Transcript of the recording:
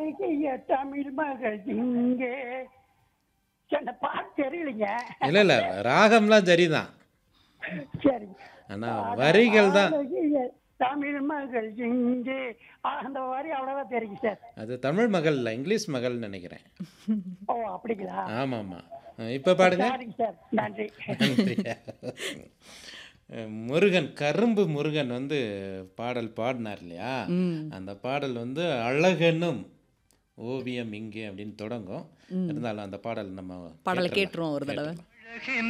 அழகிய தமிழ் மகள் இங்கே சரி, அந்த பாட்டு தெரியலைங்க இல்லை இல்லை ராகம்லாம் சரிதான் சரி ஆனால் வரிகள் தான் அழகிய தமிழ் மகள் இங்கே ஆ, அந்த வரி அவ்வளவுதான் தெரியும் சார் அது தமிழ் மகள் இல்லை இங்கிலீஷ் மகள்னு நினைக்கிறேன் ஓ அப்படிங்களா ஆமாம் ஆமாம் இப்போ பாடுங்க சரிங்க சார் நன்றி நன்றியா. முருகன் கரும்பு முருகன் வந்து பாடல் பாடினார் இல்லையா அந்த பாடல் வந்து அழகனும் ஓவியம் இங்கே அப்படின்னு தொடங்கும் இருந்தாலும் அந்த பாடல் நம்ம பாடலை கேட்டுறலாம். கேட்டுருவோம் ஒரு தடவை கேட்டுறலாம்.